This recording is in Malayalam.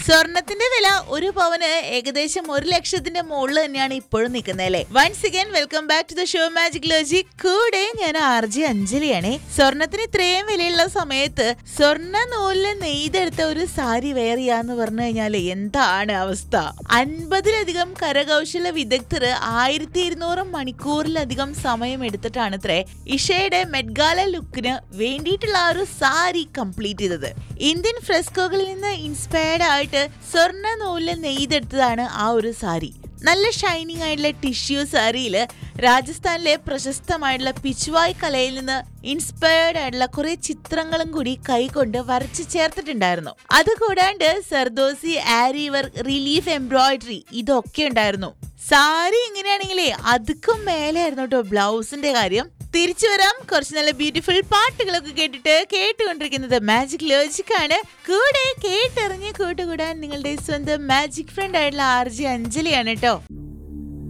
സ്വർണത്തിന്റെ വില ഒരു പവന് ഏകദേശം ഒരു ലക്ഷത്തിന്റെ മുകളിൽ തന്നെയാണ് ഇപ്പോഴും നിൽക്കുന്നത് അല്ലേ once again welcome back to the show magic ലോജി കൂടെ ഞാൻ ആർ ജി അഞ്ജലിയാണേ സ്വർണത്തിന് ഇത്രയും വിലയുള്ള സമയത്ത് സ്വർണ്ണ നൂലിൽ നെയ്തെടുത്ത ഒരു സാരി വെയർ ചെയ്യാന്ന് പറഞ്ഞു കഴിഞ്ഞാല് എന്താണ് അവസ്ഥ അൻപതിലധികം കരകൗശല വിദഗ്ധർ ആയിരത്തി ഇരുന്നൂറ് മണിക്കൂറിലധികം സമയം എടുത്തിട്ടാണ് ഇഷയുടെ മെഡ്ഗാല ലുക്കിന് വേണ്ടിയിട്ടുള്ള ആ ഒരു സാരി കംപ്ലീറ്റ് ചെയ്തത് ഇന്ത്യൻ ഫ്രെസ്കോകളിൽ നിന്ന് ഇൻസ്പയർഡ് ആയിട്ട് സ്വർണ്ണ നൂലിൽ നെയ്തെടുത്തതാണ് ആ ഒരു സാരി നല്ല ഷൈനിങ് ആയിട്ടുള്ള ടിഷ്യൂ സാരിയിൽ രാജസ്ഥാനിലെ പ്രശസ്തമായിട്ടുള്ള പിച്ചുവായ് കലയിൽ നിന്ന് ഇൻസ്പയർഡ് ആയിട്ടുള്ള കുറെ ചിത്രങ്ങളും കൂടി കൈകൊണ്ട് വരച്ച് ചേർത്തിട്ടുണ്ടായിരുന്നു അതുകൂടാണ്ട് zardozi aari work relief embroidery ഇതൊക്കെ ഉണ്ടായിരുന്നു സാരി എങ്ങനെയാണെങ്കിലേ അതുക്കും മേലെയായിരുന്നു കേട്ടോ ബ്ലൗസിന്റെ കാര്യം തിരിച്ചു വരാം കുറച്ച് നല്ല ബ്യൂട്ടിഫുൾ പാട്ടുകളൊക്കെ കേട്ടിട്ട് കേട്ടുകൊണ്ടിരിക്കുന്നത് മാജിക് ലോജിക് ആണ് കൂടെ കേട്ടറിഞ്ഞ് കൂട്ടുകൂടാൻ നിങ്ങളുടെ സ്വന്തം മാജിക് ഫ്രണ്ട് ആയിട്ടുള്ള ആർ ജി അഞ്ജലിയാണ് കേട്ടോ